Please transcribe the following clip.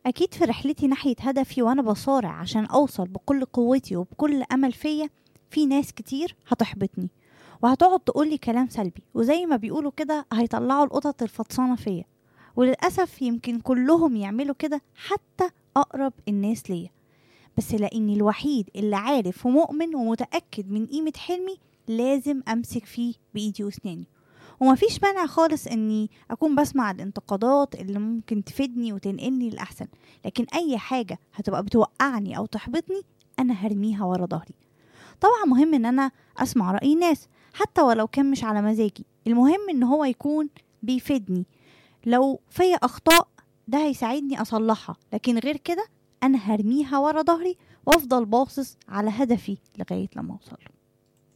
أكيد في رحلتي ناحية هدفي وأنا بصارع عشان أوصل بكل قوتي وبكل أمل فيا في ناس كتير هتحبطني وهتقعد تقولي كلام سلبي وزي ما بيقولوا كده هيطلعوا القطط الفطسانة فيا وللأسف يمكن كلهم يعملوا كده حتى أقرب الناس ليا بس لأني الوحيد اللي عارف ومؤمن ومتأكد من قيمة حلمي لازم أمسك فيه بإيدي وأسناني ومفيش مانع خالص اني اكون بسمع الانتقادات اللي ممكن تفيدني وتنقلني للاحسن لكن اي حاجه هتبقى بتوقعني او تحبطني انا هرميها ورا ظهري طبعا مهم ان انا اسمع راي الناس حتى ولو كان مش على مزاجي المهم ان هو يكون بيفيدني لو فيا اخطاء ده هيساعدني اصلحها لكن غير كده انا هرميها ورا ظهري وافضل باصص على هدفي لغايه لما اوصل